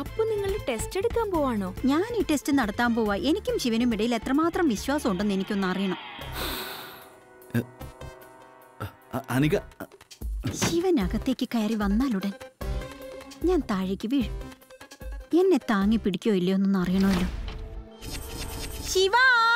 അപ്പൊ നിങ്ങൾ ടെസ്റ്റ് എടുക്കാൻ പോവാണോ ഞാൻ ഈ ടെസ്റ്റ് നടത്താൻ പോവാ എനിക്കും ശിവനും ഇടയിൽ എത്രമാത്രം വിശ്വാസം ഉണ്ടെന്ന് എനിക്കൊന്ന് അറിയണം അ- അനിക ശിവൻ അകത്തേക്ക് കയറി വന്നാലുടൻ ഞാൻ താഴേക്ക് വീഴും എന്നെ താങ്ങി പിടിക്കോ ഇല്ലയോ എന്നൊന്ന് അറിയണമല്ലോ ശിവ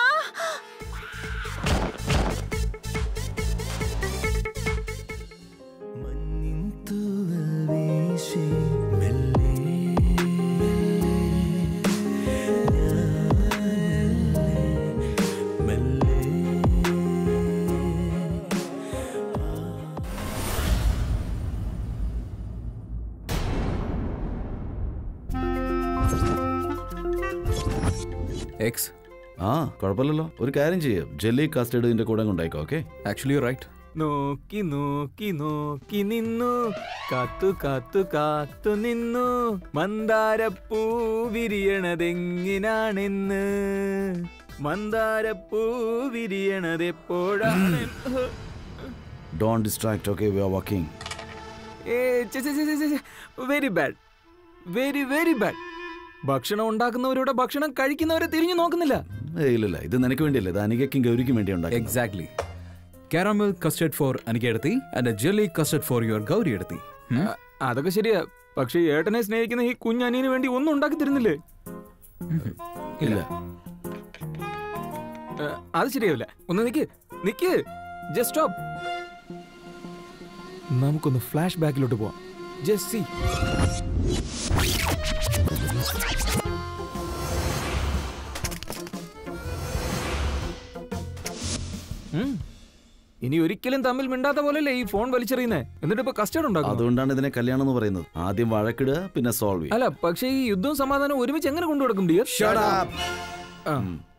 എക്സ് ആ കുഴപ്പമില്ലല്ലോ ഒരു കാര്യം ചെയ്യും ജെല്ലി കസ്റ്റഡ് ഇതിന്റെ കൂടെ കൊണ്ടായിക്കോ ഓക്കെ ആക്ച്വലി റൈറ്റ് നോക്കി നോക്കി നോക്കി നിന്നു കാത്തു കാത്തു കാത്തു നിന്നു മന്ദാരപ്പൂ വിരിയണതെങ്ങിനാണെന്ന് മന്ദാരപ്പൂ വിരിയണതെപ്പോഴാണ് don't distract okay we are working very bad very very bad ഭക്ഷണം ഉണ്ടാക്കുന്നവരോട് ഭക്ഷണം കഴിക്കുന്നവരെ തിരിഞ്ഞു നോക്കുന്നില്ല ഇല്ലില്ല ഇത് നിനക്ക് വേണ്ടിയല്ല ഇത് അനികയ്ക്കും ഗൗരിക്കും വേണ്ടി ഉണ്ടാക്കി exactly caramel custard for Anika എടുത്തി and jelly custard for your Gauri എടുത്തി അ- അതൊക്കെ ശരിയാ പക്ഷെ ഏട്ടനെ സ്നേഹിക്കുന്ന ഈ കുഞ്ഞനിയന് വേണ്ടി ഒന്നും ഉണ്ടാക്കി തരുന്നില്ലേ ഇല്ല ഏ, അത് ശരിയാവില്ല ഒന്ന് നിക്ക് നിക്ക് ജസ്റ്റ് സ്റ്റോപ്പ് നമുക്കൊന്ന് ഫ്ലാഷ് ബാക്കിലോട്ട് പോവാം ജസ്റ്റ് സി ഇനി ഒരിക്കലും തമ്മിൽ മിണ്ടാത്ത പോലെയല്ലേ ഈ ഫോൺ വലിച്ചെറിയുന്നേ എന്നിട്ട് ഇപ്പൊ കസ്റ്റഡ് ഉണ്ടാക്കും അതുകൊണ്ടാണ് ഇതിനെ കല്യാണം എന്ന് പറയുന്നത് ആദ്യം വഴക്കിടുക പിന്നെ സോൾവ് ചെയ്യുക അല്ല പക്ഷേ ഈ യുദ്ധവും സമാധാനവും ഒരുമിച്ച് എങ്ങനെ കൊണ്ടു കൊടുക്കും ഡിയർ ആ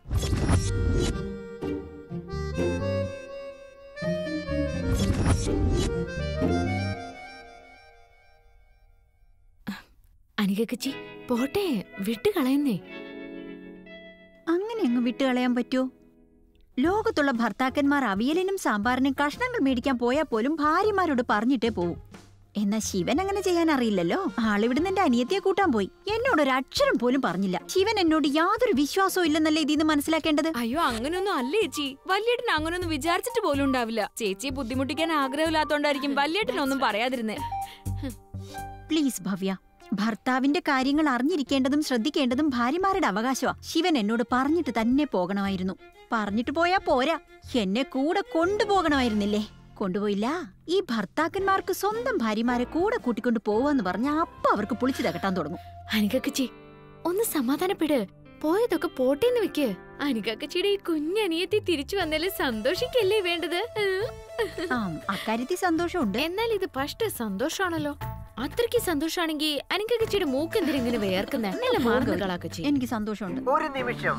അനികക്കച്ചി പോട്ടെ വിട്ട് കളയുന്നേ അങ്ങനെ അങ്ങ് വിട്ടുകളയാൻ പറ്റുമോ ലോകത്തുള്ള ഭർത്താക്കന്മാർ അവിയലിനും സാമ്പാറിനും കഷ്ണങ്ങൾ മേടിക്കാൻ പോയാൽ പോലും ഭാര്യമാരോട് പറഞ്ഞിട്ടേ പോവും എന്നാ ശിവൻ അങ്ങനെ ചെയ്യാൻ അറിയില്ലല്ലോ ആളിവിടുന്ന് എന്റെ അനിയത്തിയെ കൂട്ടാൻ പോയി എന്നോട് ഒരു അക്ഷരം പോലും പറഞ്ഞില്ല ശിവൻ എന്നോട് യാതൊരു വിശ്വാസവും ഇല്ലെന്നല്ലേ ഇതിന്ന് മനസ്സിലാക്കേണ്ടത് അയ്യോ അങ്ങനൊന്നും അല്ല ചേച്ചി വല്യേട്ടൻ അങ്ങനൊന്നും വിചാരിച്ചിട്ട് പോലും ഉണ്ടാവില്ല ചേച്ചിയെ ബുദ്ധിമുട്ടിക്കാൻ ആഗ്രഹമില്ലാത്തോണ്ടായിരിക്കും വല്യേട്ടനൊന്നും പറയാതിരുന്നേ പ്ലീസ് ഭവ്യ ഭർത്താവിന്റെ കാര്യങ്ങൾ അറിഞ്ഞിരിക്കേണ്ടതും ശ്രദ്ധിക്കേണ്ടതും ഭാര്യമാരുടെ അവകാശമാ ശിവൻ എന്നോട് പറഞ്ഞിട്ട് തന്നെ പോകണമായിരുന്നു പറഞ്ഞിട്ട് പോയാ പോരാ എന്നെ കൂടെ കൊണ്ടുപോകണമായിരുന്നില്ലേ കൊണ്ടുപോയില്ല ഈ ഭർത്താക്കന്മാർക്ക് സ്വന്തം ഭാര്യമാരെ കൂടെ കൂട്ടിക്കൊണ്ട് പോവാന്ന് പറഞ്ഞ അപ്പൊ അവർക്ക് പുളിച്ചു തകട്ടാൻ തുടങ്ങും അനികക്കച്ചി ഒന്ന് സമാധാനപ്പെട് പോയതൊക്കെ പോട്ടേന്ന് വെക്ക് അനികക്കച്ചിയുടെ ഈ കുഞ്ഞനിയത്തി തിരിച്ചു വന്നാല് സന്തോഷിക്കല്ലേ വേണ്ടത് ഉം. ആ അക്കാര്യത്തിൽ സന്തോഷമുണ്ട് എന്നാൽ ഇത് പഷ്ട സന്തോഷാണല്ലോ അത്രയ്ക്ക് സന്തോഷാണെങ്കി അനികക്കച്ചിയുടെ മൂക്ക് എന്തിനാ ഇങ്ങനെ വേർക്കുന്നേ നല്ല മാർഗങ്ങളാക്കച്ചി എനിക്ക് സന്തോഷമുണ്ട് ഒരു നിമിഷം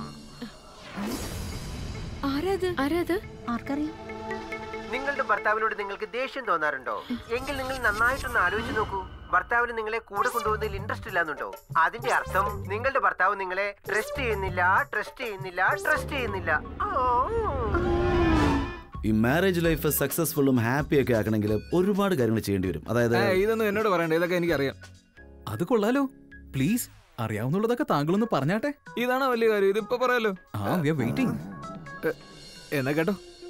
ആരാത് ആരാത് ആർക്കറിയാം നിങ്ങളുടെ ഭർത്താവിനോട് നിങ്ങൾക്ക് ദേഷ്യം തോന്നാറുണ്ടോ എങ്കിൽ നിങ്ങൾ നന്നായിട്ടൊന്ന് ആലോചിച്ച് നോക്കൂ ഭർത്താവിന് നിങ്ങളെ കൂടെ കൊണ്ടുപോകുന്നതിൽ ഇൻട്രസ്റ്റ് ഇല്ലാന്നുണ്ടോ അതിന്റെ അർത്ഥം നിങ്ങളുടെ ഭർത്താവ് നിങ്ങളെ ട്രസ്റ്റ് ചെയ്യുന്നില്ല ട്രസ്റ്റ് ചെയ്യുന്നില്ല ട്രസ്റ്റ് ചെയ്യുന്നില്ല ആ. ഈ മാരേജ് ലൈഫ് സക്സസ്ഫുള്ളും ഹാപ്പി ഒക്കെ ആക്കണമെങ്കിൽ ഒരുപാട് കാര്യങ്ങൾ ചെയ്യേണ്ടി വരും അതായത് ഏ, ഇതൊന്നും എന്നോട് പറയണ്ട ഇതൊക്കെ എനിക്കറിയാം അത് കൊള്ളാലോ പ്ലീസ് അറിയാവുന്നുള്ളതൊക്കെ താങ്കളൊന്ന് പറഞ്ഞാട്ടെ ഇതാണോ വലിയ കാര്യം ഇതിപ്പോ പറയാലോ ആ വി ആർ വെയിറ്റിംഗ് എന്നാ കേട്ടോ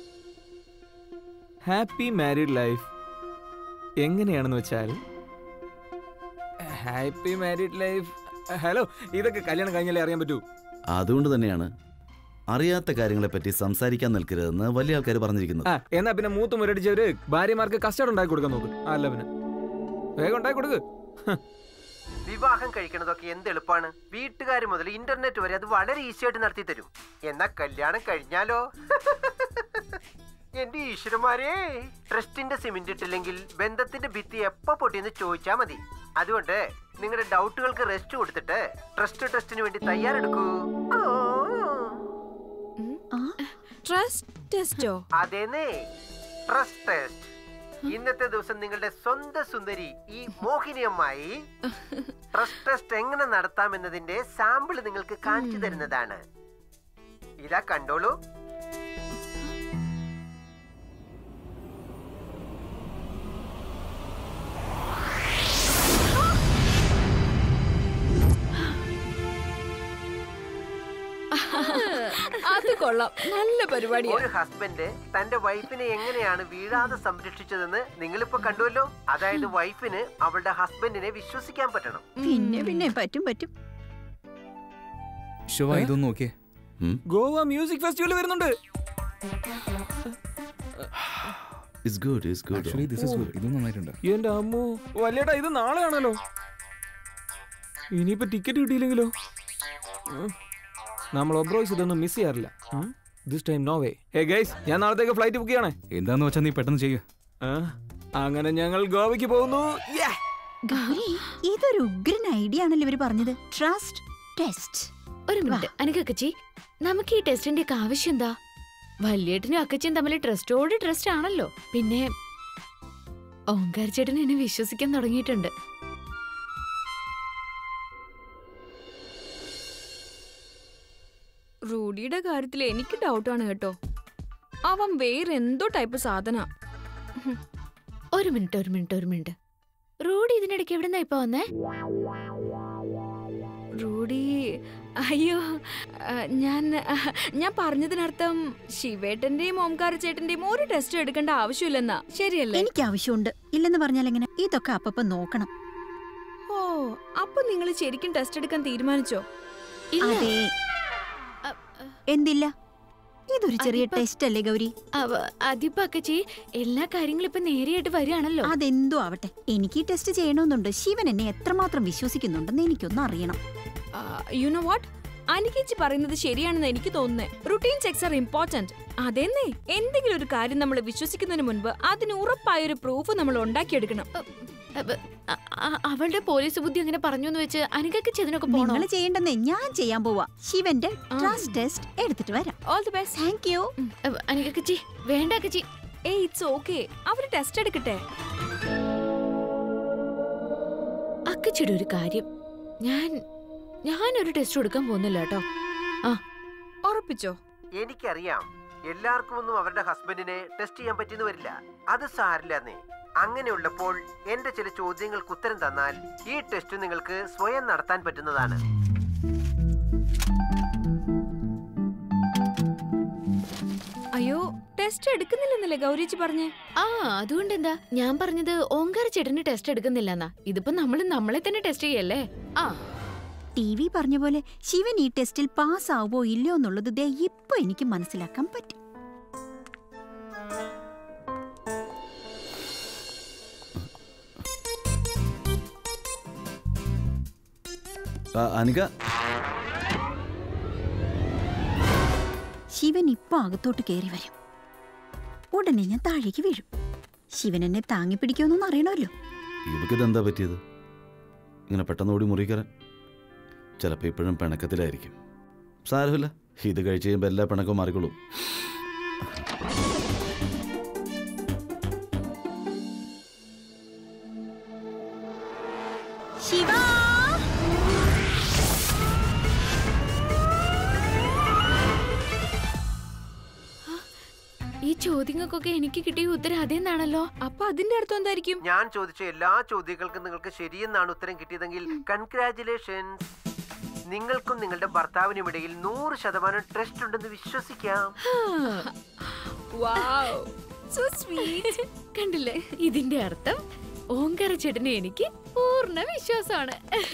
ഹാപ്പി മാരീഡ് ലൈഫ് എങ്ങനെയാണെന്ന് വെച്ചാൽ ഹാപ്പി മാരീഡ് ലൈഫ് ഹലോ ഇതൊക്കെ കല്യാണം കഴിഞ്ഞാലേ അറിയാൻ പറ്റൂ അതുകൊണ്ട് തന്നെയാണ് അറിയാത്ത കാര്യങ്ങളെ പറ്റി സംസാരിക്കാൻ നിൽക്കരുതെന്ന് വലിയ ആൾക്കാർ പറഞ്ഞിരിക്കുന്നത് ആ എന്നാ പിന്നെ മൂത്ത് മുരടിച്ചവര് ഭാര്യമാർക്ക് കസ്റ്റഡ് ഉണ്ടാക്കി കൊടുക്കാൻ നോക്ക് ആ, അല്ല പിന്നെ വേഗം ഉണ്ടാക്കി കൊടുക്ക് ഹ്. വിവാഹം കഴിക്കണതൊക്കെ എന്ത് എളുപ്പമാണ് വീട്ടുകാർ മുതൽ ഇന്റർനെറ്റ് വരെ അത് വളരെ ഈസി ആയിട്ട് നടത്തി തരും എന്നാ കല്യാണം കഴിഞ്ഞാലോ എന്റെ ഈശ്വരന്മാരെ ട്രസ്റ്റിന്റെ സിമെന്റ് ഇട്ടില്ലെങ്കിൽ ബന്ധത്തിന്റെ ഭിത്തി എപ്പോ പൊട്ടിയെന്ന് ചോദിച്ചാ മതി അതുകൊണ്ട് നിങ്ങളുടെ ഡൗട്ടുകൾക്ക് റെസ്റ്റ് കൊടുത്തിട്ട് ട്രസ്റ്റ് ടെസ്റ്റിന് വേണ്ടി തയ്യാറെടുക്കൂ ആ. ട്രസ്റ്റ് ടെസ്റ്റോ അതേന്നേ ട്രസ്റ്റ് ടെസ്റ്റ് ഇന്നത്തെ ദിവസം നിങ്ങളുടെ സ്വന്തം സുന്ദരി ഈ മോഹിനിയമ്മായി ട്രസ്റ്റ് ടെസ്റ്റ് എങ്ങനെ നടത്താമെന്നതിന്റെ സാമ്പിൾ നിങ്ങൾക്ക് കാണിച്ചു തരുന്നതാണ് ഇതാ കണ്ടോളൂ അത് കൊള്ളാം നല്ല പരിപാടിയാ ഒരു ഹസ്ബൻഡ് തന്റെ വൈഫിനെ എങ്ങനെയാണ് വീഴാതെ സംരക്ഷിച്ചതെന്ന് നിങ്ങളിപ്പോ കണ്ടുവല്ലോ അതായത് വൈഫിന് അവളുടെ ഹസ്ബൻഡിനെ വിശ്വസിക്കാൻ പറ്റണം പിന്നെ പിന്നെ പറ്റും പറ്റും ശിവ ഇതൊന്ന് നോക്കിയേ ഗോവ മ്യൂസിക് ഫെസ്റ്റിവൽ വരുന്നുണ്ട് it's good it's good actually this is good ഇതും നന്നായിട്ടുണ്ട് എന്റെ അമ്മോ വല്യേട്ടാ ഇത് നാളെയാണല്ലോ ഇനിയിപ്പോ ടിക്കറ്റ് കിട്ടിയില്ലെങ്കിലോ ഉം. നമ്മൾ ഒബ്രോയ്സ് ഇതൊന്നും മിസ് ചെയ്യാറില്ല this time no way hey guys ഞാൻ നാളത്തേക്ക് ഫ്ലൈറ്റ് ബുക്ക് ചെയ്യണേ എന്താന്ന് വെച്ചാൽ നീ പെട്ടെന്ന് ചെയ്യ് ആ, അങ്ങനെ ഞങ്ങൾ ഗോവയ്ക്ക് പോകുന്നു Yeah. ഗൗരി ഇതൊരു ഉഗ്രൻ ഐഡിയ ആണല്ലോ ഇവര് പറഞ്ഞത് ട്രസ്റ്റ് ടെസ്റ്റ് ഒരു മിനിറ്റ് അനക്കച്ചി നമുക്ക് ഈ ടെസ്റ്റിന്റെ ഒക്കെ ആവശ്യം എന്താ വല്യേട്ടനും അക്കച്ചിയും തമ്മിൽ ട്രസ്റ്റോട് ട്രസ്റ്റ് ആണല്ലോ പിന്നെ ഓങ്കാർ ചേട്ടൻ എന്നെ വിശ്വസിക്കാൻ തുടങ്ങിയിട്ടുണ്ട് റൂഡിയുടെ കാര്യത്തിൽ എനിക്ക് ഡൗട്ടാണ് കേട്ടോ അവൻ വേറെ എന്തോ ടൈപ്പ് സാധന ഒരു മിനിറ്റ് ഒരു മിനിറ്റ് ഒരു മിനിറ്റ് റോഡ് ഇതിനിടയ്ക്ക് എവിടെന്നാ ഇപ്പൊ വന്നേ റൂഡി അയ്യോ ആ, ഞാൻ ആ, ഞാൻ പറഞ്ഞതിനർത്ഥം ശിവേട്ടന്റെയും ഓംകാര ചേട്ടന്റെയും ഒരു ടെസ്റ്റ് എടുക്കേണ്ട ആവശ്യമില്ലെന്നാ ശരിയല്ലേ എനിക്ക് ആവശ്യമുണ്ട് ഇല്ലെന്ന് പറഞ്ഞാൽ എങ്ങനെ ഇതൊക്കെ അപ്പപ്പ നോക്കണം ഓ അപ്പൊ നിങ്ങൾ ശരിക്കും ടെസ്റ്റ് എടുക്കാൻ തീരുമാനിച്ചോ ഇല്ല അതെ അ, എന്തില്ല ഇതൊരു ചെറിയ അതിപ്പോ- ടെസ്റ്റ് അല്ലേ ഗൗരി അവ- അതിപ്പോ അക്കച്ചി എല്ലാ കാര്യങ്ങളും ഇപ്പൊ നേരെയായിട്ട് വരികയാണല്ലോ അതെന്തോ ആവട്ടെ എനിക്ക് ഈ ടെസ്റ്റ് ചെയ്യണമെന്നുണ്ട് ശിവൻ എന്നെ എത്രമാത്രം വിശ്വസിക്കുന്നുണ്ടെന്ന് എനിക്കൊന്ന് അറിയണം യു നോ വാട്ട് അനിക്കേച്ചി പറയുന്നത് ശരിയാണെന്ന് എനിക്ക് തോന്നുന്നേ റുട്ടീൻ ചെക്സ് ആർ ഇമ്പോർട്ടന്റ് അതെന്നേ എന്തെങ്കിലും ഒരു കാര്യം നമ്മൾ വിശ്വസിക്കുന്നതിന് മുൻപ് അതിന് ഉറപ്പായ ഒരു പ്രൂഫ് നമ്മൾ ഉണ്ടാക്കിയെടുക്കണം അപ്പൊ, അ- അ- അവളുടെ പോലീസ് ബുദ്ധി അങ്ങനെ പറഞ്ഞു എന്ന് വെച്ച് അനക്കൊക്കെ ഇതിനൊക്കെ പോണോ നിങ്ങൾ ചെയ്യേണ്ടെന്നേ ഞാൻ ചെയ്യാൻ പോവാ ശിവന്റെ ആ. ട്രസ്റ്റ് ടെസ്റ്റ് എടുത്തിട്ട് വരാം all the best thank you അനക്കച്ചി വേണ്ട അക്കച്ചി ഏ ഇറ്റ്സ് ഓക്കെ അവര് ടെസ്റ്റ് എടുക്കട്ടെ അക്കച്ചിയുടെ ഒരു കാര്യം ഞാൻ ഞാനൊരു ടെസ്റ്റ് കൊടുക്കാൻ പോകുന്നില്ല കേട്ടോ ഉറപ്പിച്ചോ എനിക്കറിയാം എല്ലാവർക്കും ഒന്നും അവരുടെ ഹസ്ബൻഡിനെ ടെസ്റ്റ് ചെയ്യാൻ പറ്റിയെന്ന് വരില്ല അത് സാരില്ലെന്നേ അങ്ങനെയുള്ളപ്പോൾ എന്റെ ചില ചോദ്യങ്ങൾക്ക് ഉത്തരം തന്നാൽ ഈ ടെസ്റ്റ് നിങ്ങൾക്ക് സ്വയം നടത്താൻ പറ്റുന്നതാണ് അയ്യോ ടെസ്റ്റ് എടുക്കുന്നില്ലെന്നല്ലേ ഗൗരിച്ചി പറഞ്ഞേ ആ അതുകൊണ്ട് എന്താ ഞാൻ പറഞ്ഞത് ഓങ്കാര ചേട്ടന് ടെസ്റ്റ് എടുക്കുന്നില്ലെന്നാ ഇതിപ്പോ നമ്മൾ നമ്മളെ തന്നെ ടെസ്റ്റ് ചെയ്യല്ലേ ആ ടി വി പറഞ്ഞ പോലെ ശിവൻ ഈ ടെസ്റ്റിൽ പാസ് ആവോ ഇല്ലയോ എന്നുള്ളത് ദേ ഇപ്പൊ എനിക്ക് മനസ്സിലാക്കാൻ പറ്റും ആ, അനിക ശിവൻ ഇപ്പൊ അകത്തോട്ട് കയറി വരും ഉടനെ ഞാൻ താഴേക്ക് വീഴും ശിവൻ എന്നെ താങ്ങി പിടിക്കുമെന്നൊന്നും അറിയണമല്ലോ ഇവക്കിത് എന്താ പറ്റിയത് ഇങ്ങനെ പെട്ടെന്ന് ഓടി മുറിക്കരാൻ ചിലപ്പോൾ ഇപ്പോഴും പിണക്കത്തിലായിരിക്കും സാരമില്ല ഇത് കഴിച്ച് കഴിയുമ്പോൾ എല്ലാ പിണക്കവും മാറിക്കൊള്ളും ശിവ ഈ ചോദ്യങ്ങൾക്കൊക്കെ എനിക്ക് കിട്ടിയ ഉത്തരം അതേന്നാണല്ലോ അപ്പൊ അതിന്റെ അർത്ഥം എന്തായിരിക്കും ഞാൻ ചോദിച്ച എല്ലാ ചോദ്യങ്ങൾക്കും നിങ്ങൾക്ക് ശരിയെന്നാണ് ഉത്തരം കിട്ടിയതെങ്കിൽ കൺഗ്രാചുലേഷൻസ് നിങ്ങൾക്കും നിങ്ങളുടെ ഭർത്താവിനും ഇടയിൽ നൂറ് ശതമാനം ട്രസ്റ്റ് ഉണ്ടെന്ന് വിശ്വസിക്കാം വാവ് സോ സ്വീറ്റ് കണ്ടില്ലേ ഇതിന്റെ അർത്ഥം ഓങ്കാര ചേട്ടന് എനിക്ക് പൂർണ്ണ വിശ്വാസമാണ്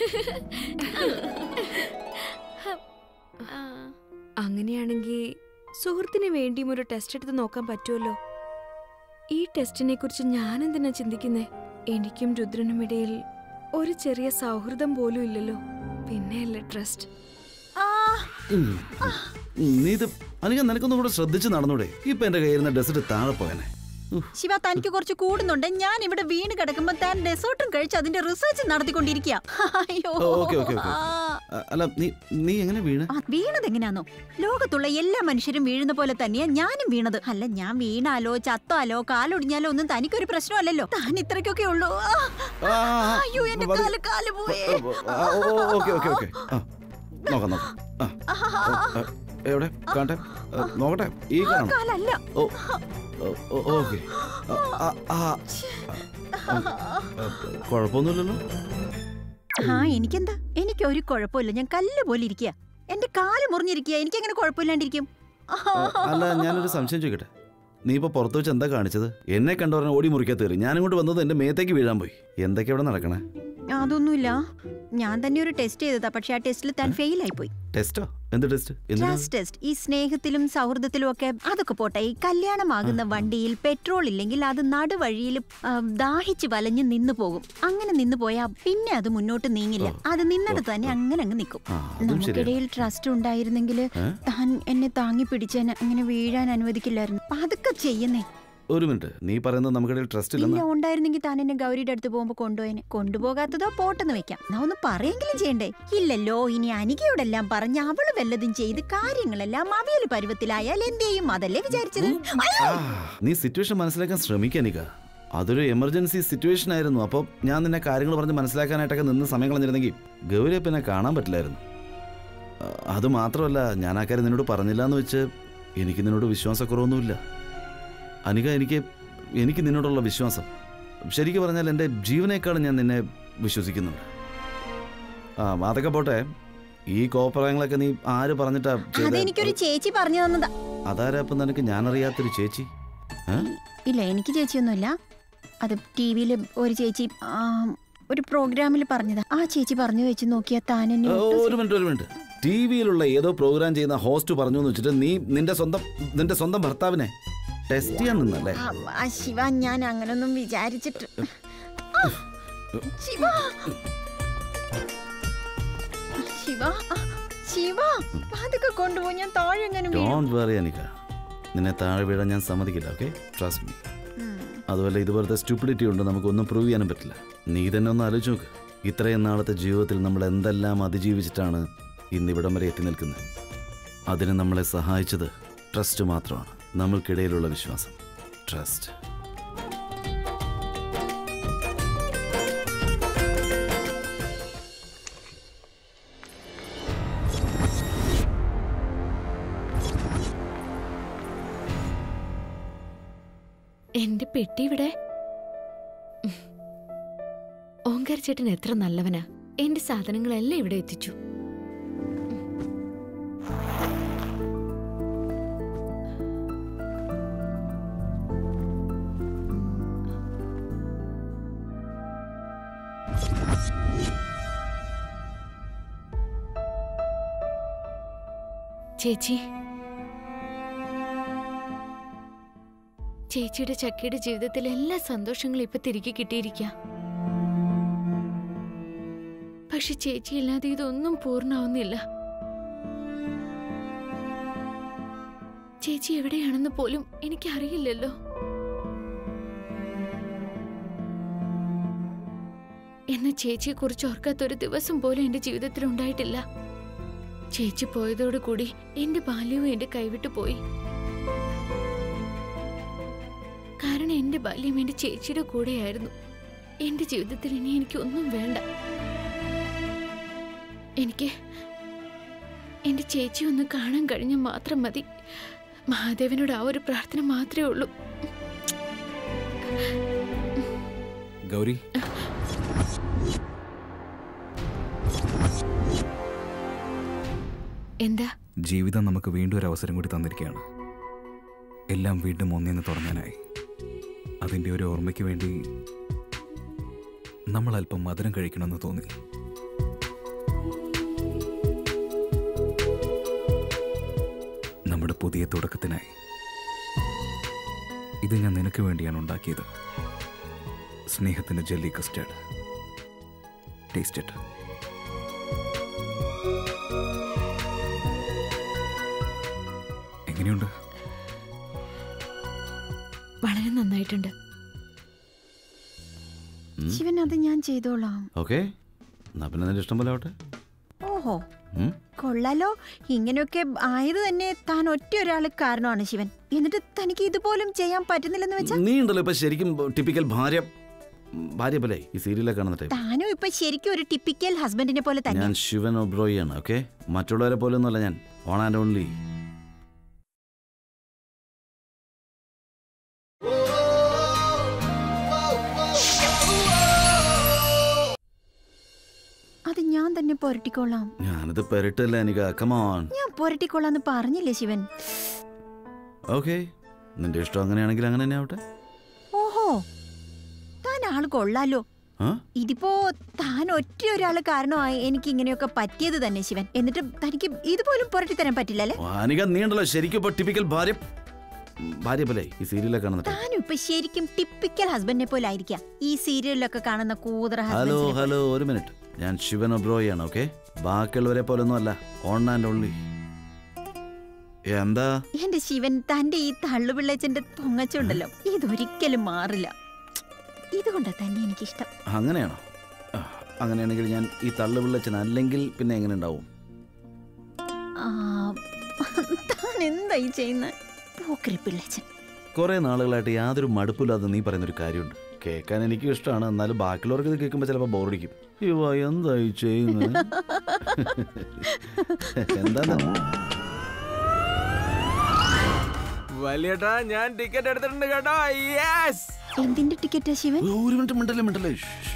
ആ, അങ്ങനെയാണെങ്കിൽ സുഹൃത്തിന് വേണ്ടിയും ഒരു ടെസ്റ്റ് എടുത്ത് നോക്കാൻ പറ്റുമല്ലോ ഈ ടെസ്റ്റിനെ കുറിച്ച് ഞാൻ എന്തിനാ ചിന്തിക്കുന്നേ എനിക്കും രുദ്രനും ഇടയിൽ ഒരു ചെറിയ സൗഹൃദം പോലും ഇല്ലല്ലോ പിന്നെയല്ലേ ട്രസ്റ്റ് ഉം. ഉം, നീ ഇത് അനിക നിനക്കൊന്നും കൂടെ ശ്രദ്ധിച്ച് നടന്നൂടെ ഇപ്പൊ എന്റെ കയ്യിൽ നിന്ന് ഡെസർട്ട് താഴെ പോയനെ ശിവ തനിക്ക് കുറച്ച് കൂടുന്നുണ്ട് ഞാൻ ഇവിടെ വീണ് കിടക്കുമ്പോ താൻ ഡെസേർട്ടും കഴിച്ച് അതിന്റെ റിസർച്ച് നടത്തിക്കൊണ്ടിരിക്കുക അയ്യോ ഓക്കെ ഓക്കെ ഓക്കെ ആ. അല്ല നീ നീ എങ്ങനെ വീണ് ആ വീണത് എങ്ങനെയാന്നോ ലോകത്തുള്ള എല്ലാ മനുഷ്യരും വീഴുന്ന പോലെ തന്നെയാ ഞാനും വീണത് അല്ല ഞാൻ വീണാലോ ചത്താലോ കാലൊടിഞ്ഞാലോ ഒന്നും തനിക്കൊരു പ്രശ്നമല്ലല്ലോ താൻ ഇത്രയ്ക്കൊക്കെ ഉള്ളൂ ആ, ആ, ആ, ആ. അയ്യോ എന്റെ മതി. കാല് കാല് പോയേ ആ, ഓ, ഓ, ഓക്കെ ഓക്കെ ഓക്കെ ആ നോക്കാം നോക്കാം ആ ആ, ആ, എവിടെ കാണട്ടെ ആ, നോക്കട്ടെ ഈ കാണണം കാലല്ല ഓ ഓ, ഓ, ഓക്കെ ആ, ആ, ആ, ആ, ആ, കുഴപ്പമൊന്നുമില്ലല്ലോ ആ എനിക്കെന്താ എനിക്ക് ഒരു കുഴപ്പമില്ല ഞാൻ കല്ല് പോലെ ഇരിക്കുക എന്റെ കാല് മുറിഞ്ഞിരിക്കുക എനിക്ക് എങ്ങനെ കുഴപ്പമില്ലാണ്ടിരിക്കും അല്ല ഞാനൊരു സംശയം ചോദിക്കട്ടെ നീ ഇപ്പൊ പുറത്തു വെച്ച് എന്താ കാണിച്ചത് എന്നെ കണ്ടവരനെ ഓടി മുറിക്കാത്ത കയറി ഞാനിങ്ങോട്ട് വന്നത് എന്റെ മേത്തേക്ക് വീഴാൻ പോയി എന്തൊക്കെയാ ഇവിടെ നടക്കണേ അതൊന്നുമില്ല ഞാൻ തന്നെ ഒരു ടെസ്റ്റ് ചെയ്തതാ പക്ഷെ ആ ടെസ്റ്റിൽ താൻ ഫെയിൽ ആയി പോയി ടെസ്റ്റോ എന്ത് ടെസ്റ്റ് എന്തിനാ ക്ലാസ് ടെസ്റ്റ് ഈ സ്നേഹത്തിലും സൗഹൃദത്തിലും ഒക്കെ അതൊക്കെ പോട്ടെ ഈ കല്യാണമാകുന്ന വണ്ടിയിൽ പെട്രോൾ ഇല്ലെങ്കിൽ അത് നടുവഴിയിൽ ആ, ദാഹിച്ച് വലഞ്ഞ് നിന്നു പോകും അങ്ങനെ നിന്നു പോയാ പിന്നെ അത് മുന്നോട്ട് നീങ്ങില്ല അത് നിന്നിടത്ത് തന്നെ അങ്ങനെ അങ്ങ് നിൽക്കും ആ അതും ശരിയാണ് നമുക്കിടയിൽ ട്രസ്റ്റ് ഉണ്ടായിരുന്നെങ്കിൽ ഏ? താൻ എന്നെ താങ്ങി പിടിച്ച് അങ്ങനെ വീഴാൻ അനുവദിക്കില്ലായിരുന്നു അതൊക്കെ ചെയ്യുന്നേ ഒരു മിനിറ്റ് നീ പറയുന്നത് നമുക്കിടയിൽ ട്രസ്റ്റ് ഇല്ല ഇല്ലെന്ന് ഉണ്ടായിരുന്നെങ്കിൽ താൻ എന്നെ ഗൗരിയുടെ അടുത്ത് പോകുമ്പോ കൊണ്ടുപോയനെ കൊണ്ടുപോകാത്തതോ പോട്ടെന്ന് വെക്കാം നാ ഒന്ന് പറയെങ്കിലും ചെയ്യണ്ടേ ഇല്ലല്ലോ ഇനി അനികയോടെല്ലാം പറഞ്ഞ് അവള് വല്ലതും ചെയ്ത് കാര്യങ്ങളെല്ലാം അവിയൽ പരുവത്തിലായാൽ എന്ത് ചെയ്യും അതല്ലേ വിചാരിച്ചത് ആ, നീ സിറ്റുവേഷൻ മനസ്സിലാക്കാൻ ശ്രമിക്കാനിക്ക അതൊരു എമർജൻസി സിറ്റുവേഷൻ ആയിരുന്നു അപ്പോൾ ഞാൻ നിന്നെ കാര്യങ്ങൾ പറഞ്ഞ് മനസ്സിലാക്കാനായിട്ടൊക്കെ നിന്ന് സമയം കളഞ്ഞിരുന്നെങ്കിൽ ഗൗരിയെ പിന്നെ കാണാൻ പറ്റില്ലായിരുന്നു ആ, അത് മാത്രമല്ല ഞാൻ ആ കാര്യം നിന്നോട് പറഞ്ഞില്ല എന്ന് വെച്ച് എനിക്ക് നിന്നോട് വിശ്വാസക്കുറവൊന്നുമില്ല അനിക എനിക്ക് എനിക്ക് നിന്നോടുള്ള വിശ്വാസം ശരിക്കും പറഞ്ഞാൽ എൻ്റെ ജീവനേക്കാളും ഞാൻ നിന്നെ വിശ്വസിക്കുന്നുണ്ട് ആ അതൊക്കെ പോട്ടെ ഈ കോപ്രായങ്ങളൊക്കെ നീ ആര് പറഞ്ഞിട്ടാ ചെയ്തേ? അതെനിക്കൊരു ചേച്ചി പറഞ്ഞു തന്നതാ അതാരാ ഇപ്പം നിനക്ക് ഞാനറിയാത്തൊരു ചേച്ചി ഏ? ഇല്ല എനിക്ക് ചേച്ചിയൊന്നുമില്ല അത് ടി വിയിൽ ഒരു ചേച്ചി ആ, ഒരു പ്രോഗ്രാമിൽ പറഞ്ഞതാ ആ ചേച്ചി പറഞ്ഞു വെച്ച് നോക്കിയാ താൻ എന്നെ ഓ, ഒട്ടും ഒരു മിനിറ്റ് ഒരു മിനിറ്റ് ടി വിയിലുള്ള ഏതോ പ്രോഗ്രാം ചെയ്യുന്ന ഹോസ്റ്റ് പറഞ്ഞു എന്ന് വെച്ചിട്ട് നീ നിന്റെ സ്വന്തം നിന്റെ സ്വന്തം ഭർത്താവിനെ ടെസ്റ്റ് ചെയ്യാൻ നിന്നല്ലേ ആ, ആ ശിവ ഞാൻ അങ്ങനൊന്നും വിചാരിച്ചിട്ട് ആ, ശിവ ശിവ ആ, ശിവ അതൊക്കെ കൊണ്ടുപോയി ഞാൻ താഴെ എങ്ങനെ വീഴും ഡോണ്ട് വെറി അനിക നിന്നെ താഴെ വീഴാൻ ഞാൻ സമ്മതിക്കില്ല ഓക്കെ ട്രസ്റ്റ് മീ ഉം. അതുപോലെ ഇതുപോലത്തെ സ്റ്റുപ്പിഡിറ്റി കൊണ്ട് നമുക്കൊന്നും പ്രൂവ് ചെയ്യാനും പറ്റില്ല നീ തന്നെ ഒന്ന് ആലോചിച്ച് നോക്ക് ഇത്രയും നാളത്തെ ജീവിതത്തിൽ നമ്മൾ എന്തെല്ലാം അതിജീവിച്ചിട്ടാണ് ഇന്നിവിടം വരെ എത്തി നിൽക്കുന്നത് അതിന് നമ്മളെ സഹായിച്ചത് ട്രസ്റ്റ് മാത്രമാണ് നമ്മൾക്കിടയിലുള്ള വിശ്വാസം ട്രസ്റ്റ് എന്റെ പെട്ടി ഇവിടെ ഉം. ഓങ്കാർ ചേട്ടൻ എത്ര നല്ലവനാ എന്റെ സാധനങ്ങളെല്ലാം ഇവിടെ എത്തിച്ചു ചേച്ചി ചേച്ചിയുടെ ചക്കിയുടെ ജീവിതത്തിൽ എല്ലാ സന്തോഷങ്ങളും ഇപ്പൊ തിരികെ കിട്ടിയിരിക്ക പക്ഷെ ചേച്ചി ഇല്ലാതെ ഇതൊന്നും പൂർണ്ണമാവുന്നില്ല ചേച്ചി എവിടെയാണെന്ന് പോലും എനിക്കറിയില്ലല്ലോ എന്ന ചേച്ചിയെ കുറിച്ച് ഓർക്കാത്തൊരു ദിവസം പോലും എന്റെ ജീവിതത്തിൽ ഉണ്ടായിട്ടില്ല ചേച്ചി പോയതോടുകൂടി എന്റെ ബാല്യവും എന്റെ കൈവിട്ടു പോയി കാരണം എന്റെ ബാല്യം എന്റെ ചേച്ചിയുടെ കൂടെയായിരുന്നു എന്റെ ജീവിതത്തിൽ ഇനി എനിക്ക് ഒന്നും വേണ്ട എനിക്ക് എന്റെ ചേച്ചി ഒന്ന് കാണാൻ കഴിഞ്ഞാൽ മാത്രം മതി മഹാദേവനോട് ആ ഒരു പ്രാർത്ഥന മാത്രമേ ഉള്ളൂ ഗൗരി എന്താ ജീവിതം നമുക്ക് വീണ്ടും ഒരു അവസരം കൂടി തന്നിരിക്കുകയാണ് എല്ലാം വീണ്ടും ഒന്നേന്ന് തുടങ്ങാനായി അതിൻ്റെ ഒരു ഓർമ്മയ്ക്ക് വേണ്ടി നമ്മൾ അല്പം മധുരം കഴിക്കണമെന്ന് തോന്നി നമ്മുടെ പുതിയ തുടക്കത്തിനായി ഇത് ഞാൻ നിനക്ക് വേണ്ടിയാണ് ഉണ്ടാക്കിയത് സ്നേഹത്തിന്റെ ജെല്ലി കസ്റ്റേർഡ് ടേസ്റ്റ് ഇട്ട് എങ്ങനെയുണ്ട് വളരെ നന്നായിട്ടുണ്ട് ശിവൻ അത് ഞാൻ ചെയ്തോളാം ഓക്കെ എന്നാ പിന്നെ നിന്റെ ഇഷ്ടം പോലെ ആവട്ടെ ഓഹോ ഉം? കൊള്ളാലോ ഇങ്ങനെയൊക്കെ ആയത് തന്നെ താൻ ഒറ്റ ഒരാൾ കാരണമാണ് ശിവൻ എന്നിട്ട് തനിക്ക് ഇതുപോലും ചെയ്യാൻ പറ്റുന്നില്ലെന്ന് വെച്ചാ നീ ഉണ്ടല്ലോ ഇപ്പൊ ശരിക്കും ടിപ്പിക്കൽ ഭാര്യ ഭാര്യ പോലെ ഈ സീരിയലൊക്കെ കാണുന്ന ടൈപ്പ് താനും ഇപ്പൊ ശരിക്കും ഒരു ടിപ്പിക്കൽ ഹസ്ബൻഡിനെ പോലെ തന്നെ ഞാൻ ശിവൻ ഒബ്രോയിയാണ് ഓക്കെ മറ്റുള്ളവരെ പോലെ ഒന്നുമല്ല ഞാൻ ഓൺ ആൻഡ് ഓൺലി അത് ഞാൻ തന്നെ പുരട്ടിക്കോളാം ഞാനിത് പെരട്ടല്ല എനിക്ക് കമോൺ ഞാൻ പുരട്ടിക്കോളാന്ന് പറഞ്ഞില്ലേ ശിവൻ ഓക്കെ നിന്റെ ഇഷ്ടം അങ്ങനെയാണെങ്കിൽ അങ്ങനെ തന്നെ ആവട്ടെ ഓഹോ താൻ ആള് കൊള്ളാലോ ആ? ഇതിപ്പോ താൻ ഒറ്റ ഒരാള് കാരണമായി എനിക്ക് ഇങ്ങനെയൊക്കെ പറ്റിയത് തന്നെ ശിവൻ എന്നിട്ട് തനിക്ക് ഇതുപോലും പുരട്ടി തരാൻ പറ്റില്ലല്ലേ അനിക നീണ്ടല്ലോ ശരിക്കും ഇപ്പൊ ടിപ്പിക്കൽ ഭാര്യ ഭാര്യ പോലെ ഈ സീരിയലൊക്കെ കാണുന്നത് താനും ഇപ്പൊ ശരിക്കും ടിപ്പിക്കൽ ഹസ്ബൻഡിനെ പോലെ ആയിരിക്കാം ഈ സീരിയലിലൊക്കെ കാണുന്ന കൂതറ ഹലോ ഹസ്ബൻഡ് ഹലോ ഒരു മിനിറ്റ് ഞാൻ ശിവൻ ഒബ്രോയാണ് ഓക്കെ ബാക്കിയുള്ളവരെ പോലൊന്നും അല്ല ഓൺ ആൻഡ് ഓൺലി എന്താ എന്റെ ശിവൻ തന്റെ ഈ തള്ളുപിള്ളച്ചന്റെ പൊങ്ങച്ചുണ്ടല്ലോ ഇതൊരിക്കലും മാറില്ല ഇതുകൊണ്ട് തന്നെ എനിക്കിഷ്ടം അങ്ങനെയാണോ ആ, അങ്ങനെയാണെങ്കിൽ ഞാൻ ഈ തള്ളു വിള്ളച്ചൻ അല്ലെങ്കിൽ പിന്നെ എങ്ങനെ ഉണ്ടാവും ആ, താൻ എന്തായി ചെയ്യുന്നത് പോക്കരി പിള്ളച്ചൻ കുറെ നാളുകളായിട്ട് യാതൊരു മടുപ്പില്ലാതെ നീ പറയുന്നൊരു കാര്യമുണ്ട് കേൾക്കാൻ എനിക്ക് ഇഷ്ടമാണ് എന്നാലും ബാക്കിയുള്ളവർക്ക് ഇത് കേൾക്കുമ്പോൾ ചിലപ്പോൾ ബോറടിക്കും ഇവ എന്തായി ചെയ്യുന്നത് എന്താ വലിയേട്ടാ ഞാൻ ടിക്കറ്റ് എടുത്തിട്ടുണ്ട് കേട്ടോ യെസ് എന്തിന്റെ ടിക്കറ്റാ ശിവൻ ഒരു മിനിറ്റ് മിണ്ടല്ലേ മിണ്ടല്ലേ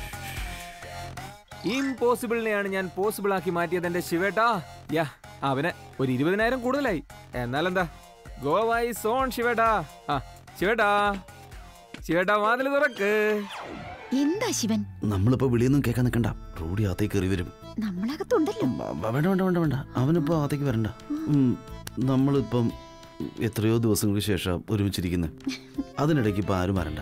ഇംപോസിബിളിനെയാണ് ഞാൻ പോസിബിൾ ആക്കി മാറ്റിയത് എന്റെ ശിവേട്ടാ യാ അവന് ഒരു ഇരുപതിനായിരം കൂടുതലായി എന്നാലെന്താ ഗോവായി സോൺ ശിവേട്ടാ ആ ശിവേട്ടാ ശിവേട്ടാ വാതിൽ തുറക്ക് എന്താ ശിവൻ നമ്മളിപ്പോ വിളിയൊന്നും കേൾക്കാൻ നിൽക്കണ്ട റോഡി അകത്തേക്ക് കയറി വരും നമ്മളകത്തുണ്ടല്ലോ ബ- ബ- വേണ്ട വേണ്ട വേണ്ട വേണ്ട അവനിപ്പോ അകത്തേക്ക് വരണ്ട ഉം, നമ്മളിപ്പം എത്രയോ ദിവസങ്ങൾക്ക് ശേഷം ഒരുമിച്ചിരിക്കുന്നത് അതിനിടയ്ക്ക് ഇപ്പൊ ആരും വരണ്ട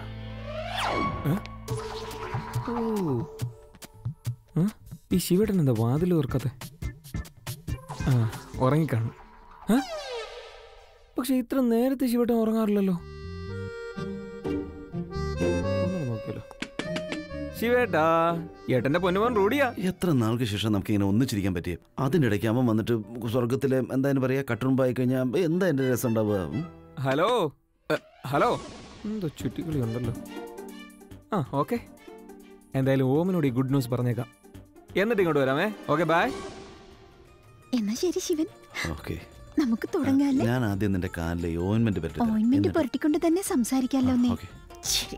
ഓ ആ, ഈ ശിവേട്ടൻ എന്താ വാതിൽ തുറക്കാത്തെ ആ ഉറങ്ങിക്കാണും ആ? പക്ഷെ ഇത്ര നേരത്തെ ശിവേട്ടൻ ഉറങ്ങാറില്ലല്ലോ ഒന്നുകൂടെ നോക്കിയല്ലോ ശിവേട്ടാ ഏട്ടന്റെ പൊന്നുമോൻ റൂഡിയാ എത്ര നാൾക്ക് ശേഷം നമുക്ക് ഇങ്ങനെ ഒന്നിച്ചിരിക്കാൻ പറ്റിയ അതിനിടയ്ക്ക് അവൻ വന്നിട്ട് സ്വർഗത്തിലെ എന്തായാലും പറയാ കട്ടുറുമ്പായി കഴിഞ്ഞാൽ എന്താ എന്റെ രസം ഉണ്ടാവുക ഉം? ഹലോ എ, ഹലോ എന്തോ ചുറ്റിക്കളി ഉണ്ടല്ലോ ആ ഓക്കെ എന്തായാലും ഓമിനോട് ഈ ഗുഡ് ന്യൂസ് പറഞ്ഞേക്കാം എന്നിട്ട് ഇങ്ങോട്ട് വരാമേ ഓക്കെ ബൈ എന്നാ ശരി ശിവൻ ഓക്കെ നമുക്ക് തുടങ്ങാല്ലേ ഞാൻ ആദ്യം നിന്റെ കാലിലെ ഓയിൻമെന്റ് പറ്റി ഓയിന്മെന്റ് പുരട്ടിക്കൊണ്ട് തന്നെ സംസാരിക്കാലോ നീ ഓക്കെ ശരി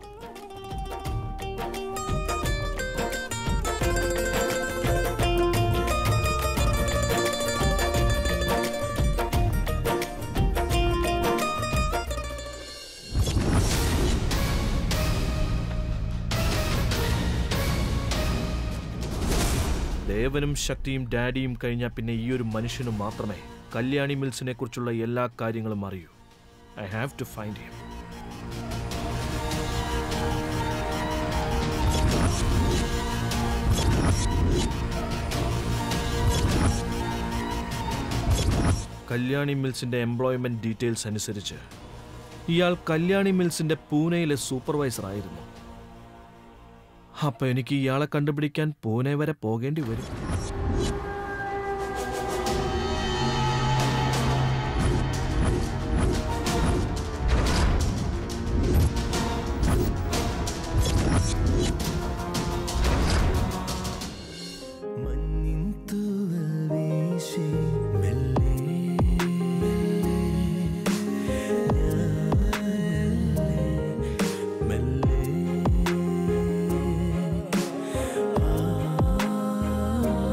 ദേവനും ശക്തിയും ഡാഡിയും കഴിഞ്ഞാൽ പിന്നെ ഈ ഒരു മനുഷ്യനും മാത്രമേ കല്യാണി മിൽസിനെ കുറിച്ചുള്ള എല്ലാ കാര്യങ്ങളും അറിയൂ I have to find him Kalyani മിൽസിന്റെ എംപ്ലോയ്മെന്റ് ഡീറ്റെയിൽസ് അനുസരിച്ച് ഇയാൾ കല്യാണി മിൽസിന്റെ പൂനെയിലെ സൂപ്പർവൈസർ ആയിരുന്നു അപ്പൊ എനിക്ക് ഇയാളെ കണ്ടുപിടിക്കാൻ പൂനെ വരെ പോകേണ്ടി വരും മെല്ലെ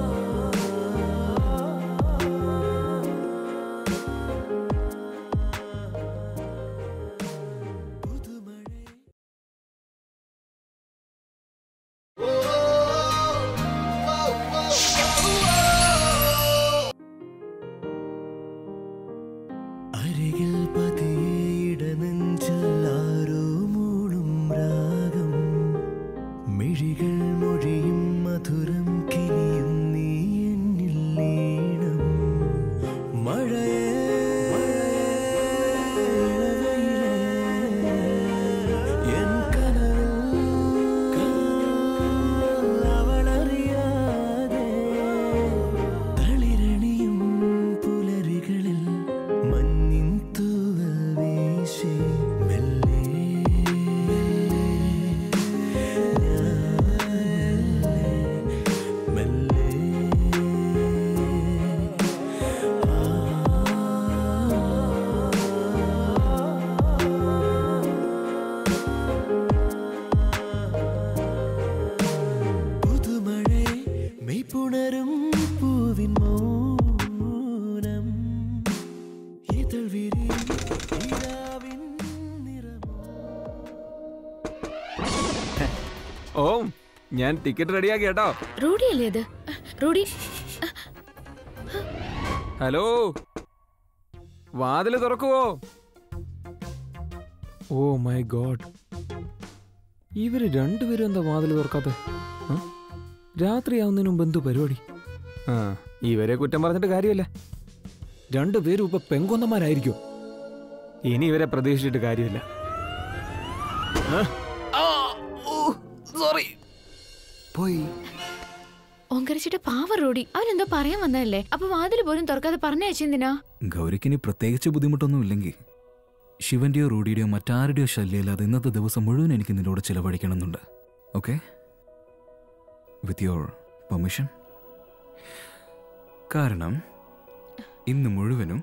ഞാൻ ടിക്കറ്റ് റെഡിയാക്കി കേട്ടോ റോഡി അല്ലേ ഇത് റോഡി ഹലോ വാതില് തുറക്കുവോ ഓ മൈ ഗോഡ് ഇവര് രണ്ടുപേരും എന്താ വാതില് തുറക്കാത്ത രാത്രിയാവുന്നതിന് മുമ്പ് എന്തു പരിപാടി ആ ഇവരെ കുറ്റം പറഞ്ഞിട്ട് കാര്യമില്ല രണ്ടുപേരും ഇപ്പൊ പെങ്കൊന്നമാരായിരിക്കും ഇനി ഇവരെ പ്രതീക്ഷിച്ചിട്ട് കാര്യമില്ല സോറി പോയി ഓങ്കരിച്ചിട്ട് പാവ റോഡി അവനെന്തോ പറയാൻ വന്നതല്ലേ അപ്പൊ വാതിൽ പോലും തുറക്കാതെ പറഞ്ഞയച്ചെന്തിനാ ഗൗരിക്കിനി പ്രത്യേകിച്ച് ബുദ്ധിമുട്ടൊന്നും ഇല്ലെങ്കിൽ ശിവന്റെയോ റൂഡിയുടെയോ മറ്റാരുടെയോ ശല്യമില്ലാതെ ഇന്നത്തെ ദിവസം മുഴുവൻ എനിക്ക് നിന്നോട് ചിലവഴിക്കണമെന്നുണ്ട് ഓക്കെ വിത്ത് യുവർ പെർമിഷൻ കാരണം ഇന്ന് മുഴുവനും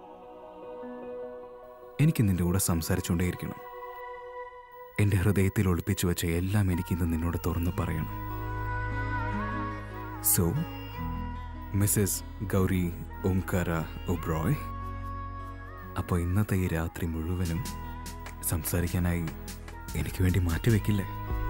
എനിക്ക് നിന്റെ കൂടെ സംസാരിച്ചുകൊണ്ടേയിരിക്കണം എൻ്റെ ഹൃദയത്തിൽ ഒളിപ്പിച്ചു വെച്ച എല്ലാം എനിക്ക് ഇന്ന് നിന്നോട് തുറന്നു പറയണം സോ മിസ്സസ് ഗൗരി ഓംകാര ഒബ്രോയ് അപ്പോൾ ഇന്നത്തെ ഈ രാത്രി മുഴുവനും സംസാരിക്കാനായി എനിക്ക് വേണ്ടി മാറ്റിവെക്കില്ലേ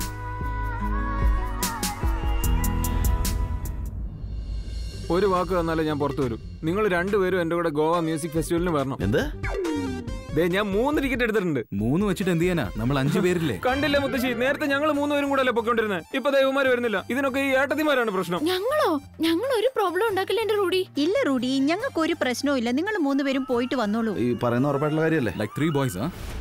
ഒരു വാക്ക് തന്നാലേ ഞാൻ പുറത്തു വരും നിങ്ങൾ രണ്ടുപേരും എന്റെ കൂടെ ഗോവ മ്യൂസിക് ഫെസ്റ്റിവലിന് വരണം എന്ത് ദേ ഞാൻ മൂന്ന് ടിക്കറ്റ് എടുത്തിട്ടുണ്ട് മൂന്ന് വെച്ചിട്ട് എന്ത് ചെയ്യാനാ നമ്മൾ അഞ്ചു പേരില്ലേ കണ്ടില്ല മുത്തശ്ശി നേരത്തെ ഞങ്ങൾ മൂന്നുപേരും കൂടെ അല്ലേ പൊക്കോണ്ടിരുന്നത് ഇപ്പൊ ദൈവമാര് വരുന്നില്ല ഇതിനൊക്കെ ഈ ഏട്ടത്തിമാരാണ് പ്രശ്നം ഞങ്ങളോ ഞങ്ങൾ ഒരു പ്രോബ്ലം ഉണ്ടാക്കില്ല എന്റെ റോഡി ഇല്ല റൂഡി ഞങ്ങൾക്ക് ഒരു പ്രശ്നവും ഇല്ല നിങ്ങൾ മൂന്നുപേരും പോയിട്ട് വന്നോളൂ ഈ പറയുന്ന ഉറപ്പായിട്ടുള്ള കാര്യമല്ലേ ലൈക്ക് ത്രീ ബോയ്സ് ആ